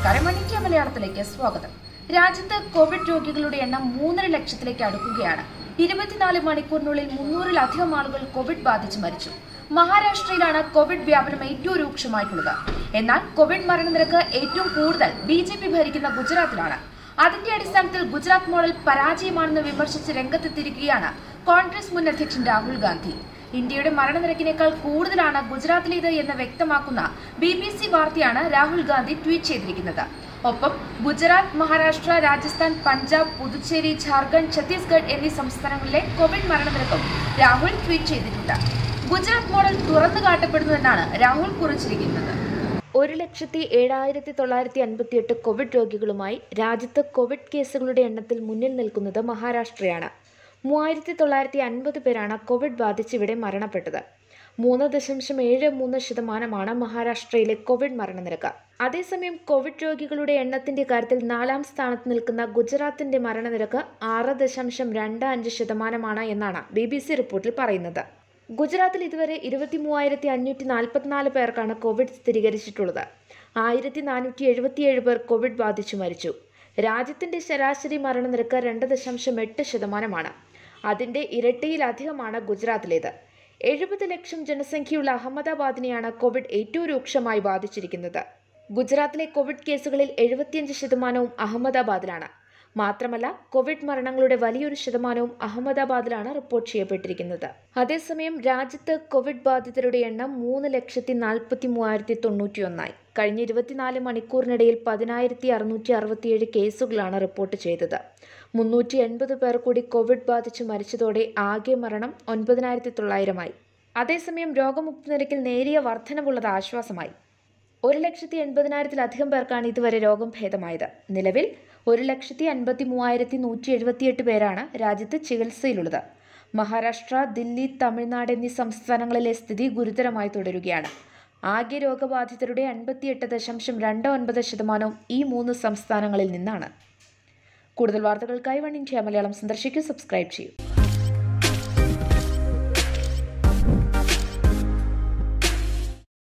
നമസ്കാരം one India മലയാളത്തിലേക്ക് സ്വാഗതം രാജ്യത്ത് കോവിഡ് രോഗികളുടെ എണ്ണം മൂന്നര ലക്ഷത്തിലേക്ക് അടുക്കുകയാണ് ഇരുപത്തിനാല് മണിക്കൂറിനുള്ളിൽ മുന്നൂറിലധികം ആളുകൾ കോവിഡ് ബാധിച്ച് മരിച്ചു മഹാരാഷ്ട്രയിലാണ് കോവിഡ് വ്യാപനം ഏറ്റവും രൂക്ഷമായിട്ടുള്ളത് എന്നാൽ കോവിഡ് മരണനിരക്ക് ഏറ്റവും കൂടുതൽ ബി ജെ പി ഭരിക്കുന്ന ഗുജറാത്തിലാണ് അതിന്റെ അടിസ്ഥാനത്തിൽ ഗുജറാത്ത് മോഡൽ പരാജയമാണെന്ന് വിമർശിച്ച് രംഗത്തെത്തിയിരിക്കുകയാണ് കോൺഗ്രസ് മുൻ അധ്യക്ഷൻ രാഹുൽ ഗാന്ധി ഇന്ത്യയുടെ മരണനിരക്കിനേക്കാൾ കൂടുതലാണ് ഗുജറാത്തിലേത് എന്ന് വ്യക്തമാക്കുന്ന ബി ബി സി വാർത്തയാണ് രാഹുൽ ഗാന്ധി ട്വീറ്റ് ചെയ്തിരിക്കുന്നത് ഒപ്പം ഗുജറാത്ത് മഹാരാഷ്ട്ര രാജസ്ഥാൻ പഞ്ചാബ് പുതുച്ചേരി ഝാർഖണ്ഡ് ഛത്തീസ്ഗഡ് എന്നീ സംസ്ഥാനങ്ങളിലെ കോവിഡ് മരണനിരക്കും രാഹുൽ ട്വീറ്റ് ചെയ്തിട്ടുണ്ട് ഗുജറാത്ത് മോഡൽ തുറന്നു കാട്ടപ്പെടുന്നുവെന്നാണ് രാഹുൽ കുറിച്ചിരിക്കുന്നത് ഒരു ലക്ഷത്തി ഏഴായിരത്തി തൊള്ളായിരത്തി അൻപത്തിയെട്ട് കോവിഡ് രോഗികളുമായി രാജ്യത്ത് കോവിഡ് കേസുകളുടെ എണ്ണത്തിൽ മുന്നിൽ നിൽക്കുന്നത് മഹാരാഷ്ട്രയാണ് മൂവായിരത്തി തൊള്ളായിരത്തി അൻപത് പേരാണ് കോവിഡ് ബാധിച്ച് ഇവിടെ മരണപ്പെട്ടത് മൂന്ന് ദശാംശം ഏഴ് മൂന്ന് ശതമാനമാണ് മഹാരാഷ്ട്രയിലെ കോവിഡ് മരണനിരക്ക് അതേസമയം കോവിഡ് രോഗികളുടെ എണ്ണത്തിന്റെ കാര്യത്തിൽ നാലാം സ്ഥാനത്ത് നിൽക്കുന്ന ഗുജറാത്തിന്റെ മരണനിരക്ക് ആറ് ദശാംശം രണ്ട് അഞ്ച് ശതമാനമാണ് എന്നാണ് ബി ബി സി റിപ്പോർട്ടിൽ പറയുന്നത് ഗുജറാത്തിൽ ഇതുവരെ ഇരുപത്തി മൂവായിരത്തി അഞ്ഞൂറ്റി നാൽപ്പത്തിനാല് പേർക്കാണ് കോവിഡ് സ്ഥിരീകരിച്ചിട്ടുള്ളത് ആയിരത്തി നാനൂറ്റി എഴുപത്തിയേഴ് പേർ കോവിഡ് ബാധിച്ചു മരിച്ചു രാജ്യത്തിന്റെ ശരാശരി മരണനിരക്ക് രണ്ട് ദശാംശം എട്ട് ശതമാനമാണ് അതിന്റെ ഇരട്ടിയിലധികമാണ് ഗുജറാത്തിലേത് എഴുപത് ലക്ഷം ജനസംഖ്യയുള്ള അഹമ്മദാബാദിനെയാണ് കോവിഡ് ഏറ്റവും രൂക്ഷമായി ബാധിച്ചിരിക്കുന്നത് ഗുജറാത്തിലെ കോവിഡ് കേസുകളിൽ എഴുപത്തിയഞ്ച് ശതമാനവും അഹമ്മദാബാദിലാണ് മാത്രമല്ല കോവിഡ് മരണങ്ങളുടെ വലിയൊരു ശതമാനവും അഹമ്മദാബാദിലാണ് റിപ്പോർട്ട് ചെയ്യപ്പെട്ടിരിക്കുന്നത് അതേസമയം രാജ്യത്ത് കോവിഡ് ബാധിതരുടെ എണ്ണം മൂന്ന് ലക്ഷത്തി നാൽപ്പത്തി മൂവായിരത്തി തൊണ്ണൂറ്റി ഒന്നായി കഴിഞ്ഞ ഇരുപത്തിനാല് മണിക്കൂറിനിടയിൽ പതിനായിരത്തി അറുന്നൂറ്റി അറുപത്തിയേഴ് കേസുകളാണ് റിപ്പോർട്ട് ചെയ്തത് മുന്നൂറ്റി എൺപത് പേർ കൂടി കോവിഡ് ബാധിച്ച് മരിച്ചതോടെ ആകെ മരണം ഒൻപതിനായിരത്തി തൊള്ളായിരമായി അതേസമയം രോഗമുക്തി നിരക്കിൽ നേരിയ വർധനവുള്ളത് ആശ്വാസമായി ഒരു ലക്ഷത്തി എൺപതിനായിരത്തിലധികം പേർക്കാണ് ഇതുവരെ രോഗം ഭേദമായത് നിലവിൽ ഒരു ലക്ഷത്തി അൻപത്തി മൂവായിരത്തി നൂറ്റി എഴുപത്തിയെട്ട് പേരാണ് രാജ്യത്ത് ചികിത്സയിലുള്ളത് മഹാരാഷ്ട്ര ദില്ലി തമിഴ്നാട് എന്നീ സംസ്ഥാനങ്ങളിലെ സ്ഥിതി ഗുരുതരമായി തുടരുകയാണ് ആകെ രോഗബാധിതരുടെ അൻപത്തിയെട്ട് ദശാംശം രണ്ട് ഒൻപത് ശതമാനവും ഈ മൂന്ന് സംസ്ഥാനങ്ങളിൽ നിന്നാണ് കൂടുതൽ വാർത്തകൾക്കായി വൺ ഇന്ത്യ മലയാളം സന്ദർശിക്കൂ സബ്സ്ക്രൈബ് ചെയ്യൂ